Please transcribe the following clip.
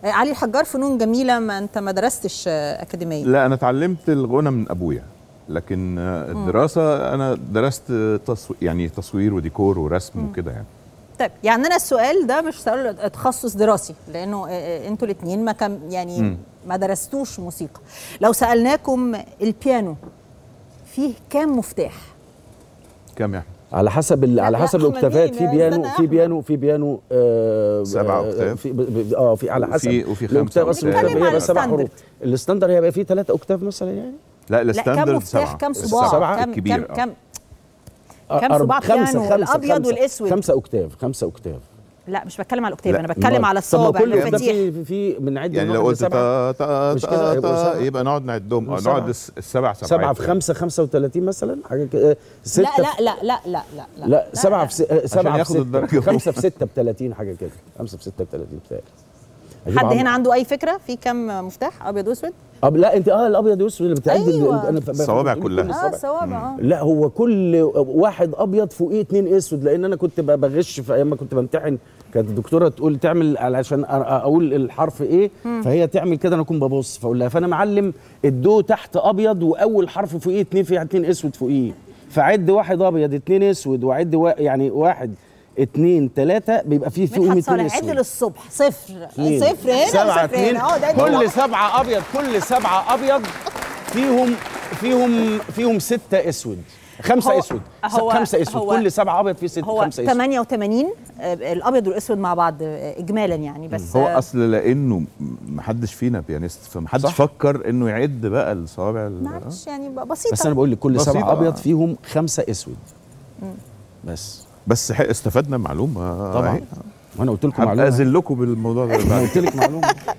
آه، علي الحجار فنون جميله ما انت ما درستش آه، اكاديميه لا انا اتعلمت الغنى من ابويا لكن آه، الدراسه انا درست تصو... يعني تصوير وديكور ورسم وكده يعني طيب يعني انا السؤال ده مش سؤال تخصص دراسي لانه آه، آه، انتوا الاثنين ما كان يعني مم. ما درستوش موسيقى لو سالناكم البيانو فيه كام مفتاح كام يعني على حسب ال... لا، على يا حسب أحمد الاوكتافات مين؟ في يا بيانو استنى يا في أحمد. بيانو في بيانو آه سبعة آه، أوكتاف. في ب- ب- اه في على حسب وفي- وفي الأوكتاف خمسة اصل أوكتاف. الاوكتاف هي بس سبع الستاندرد. حروف الستاندر هيبقى فيه ثلاثة اوكتاف مثلا يعني لا لا كام الستاندرد مفتاح سبعة كام صباع سبعة؟ كام الكبير كام آه. كام آه، كام أرب- صباع بيانو الابيض والاسود خمسة اوكتاف خمسة اوكتاف لا مش بتكلم على الاوكتاف لا، انا بتكلم على طب ما الصوابع كل ده المفاتيح في في بنعد يعني من لو واحد قلت لسبعة. تا تا مش تا كده يبقوا تا سبعة. يبقى نقعد نعدهم آه، سبعة. نقعد الس- السبع سبعات سبعة في يعني. خمسة خمسة وثلاثين مثلا حاجة كده ستة لا لا لا لا لا لا لا سبعة في س- آه، سبعة في ياخد ستة الدرجة خمسة في ستة ب 30 حاجة كده خمسة في ستة ب 30 بتاعي حد هنا عنده اي فكره في كام مفتاح ابيض واسود أب لا انت اه الابيض والاسود اللي بتعد أيوة. ال- انا ف- الصوابع بقول كلها. كل اه الصوابع. صوابع اه لا هو كل واحد ابيض فوقيه اتنين اسود لان انا كنت ب- بغش في ايام ما كنت بمتحن كانت الدكتوره تقول تعمل علشان أ- اقول الحرف ايه فهي تعمل كده انا اكون ببص فاقول لها فانا معلم الدو تحت ابيض واول حرف فوقيه اتنين في اتنين اسود فوقيه فعد واحد ابيض اتنين اسود وعد وا يعني واحد اتنين تلاته بيبقى فيه فوقهم مدحت اتنين صالح عد اسود للصبح صفر اتنين. صفر هنا سبعة وصفر اتنين هنا اه ده كل سبعة أبيض كل سبعة أبيض فيهم فيهم فيهم ستة أسود خمسة هو- أسود هو- خمسة أسود هو- كل سبعة أبيض فيه ستة هو خمسة أسود 88 آه، الابيض والاسود مع بعض آه، اجمالا يعني بس هو آه، اصل لانه محدش فينا بيانيست فمحدش صح. فكر انه يعد بقى الصوابع ال- معلش يعني بقى بسيطه بس أنا بقول لك كل بسيطة. سبعة أبيض فيهم خمسة أسود بس بس ح- استفدنا معلومه طبعا أهي. وأنا قلت لكم هبقى معلومة ازلكم بالموضوع ده أنا بعد قلت لك معلومة